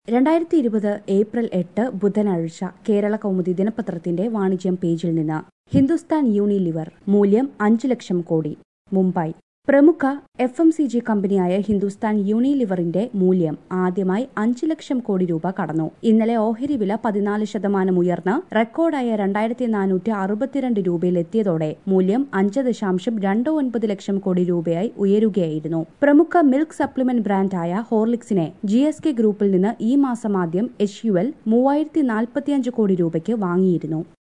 രണ്ടായിരത്തി ഇരുപത് ഏപ്രിൽ എട്ട് ബുധനാഴ്ച കേരള കൗമുദി ദിനപത്രത്തിന്റെ വാണിജ്യം പേജിൽ നിന്ന് ഹിന്ദുസ്ഥാൻ യൂണിലിവർ മൂല്യം അഞ്ച് ലക്ഷം കോടി മുംബൈ പ്രമുഖ എഫ് എം സി ജി കമ്പനിയായ ഹിന്ദുസ്ഥാൻ യൂണിലിവറിന്റെ മൂല്യം ആദ്യമായി അഞ്ച് ലക്ഷം കോടി രൂപ കടന്നു ഇന്നലെ ഓഹരി വില പതിനാല് ശതമാനം ഉയർന്ന് റെക്കോർഡായ രണ്ടായിരത്തി നാനൂറ്റി അറുപത്തിരണ്ട് രൂപയിലെത്തിയതോടെ മൂല്യം അഞ്ച് ദശാംശം രണ്ട് ഒൻപത് ലക്ഷം കോടി രൂപയായി ഉയരുകയായിരുന്നു പ്രമുഖ മിൽക്ക് സപ്ലിമെന്റ് ബ്രാൻഡായ ഹോർലിക്സിനെ ജി എസ് കെ ഗ്രൂപ്പിൽ നിന്ന് ഈ മാസം ആദ്യം എച്ച് യു എൽ മൂവായിരത്തി നാൽപ്പത്തിയഞ്ച് കോടി രൂപയ്ക്ക് വാങ്ങിയിരുന്നു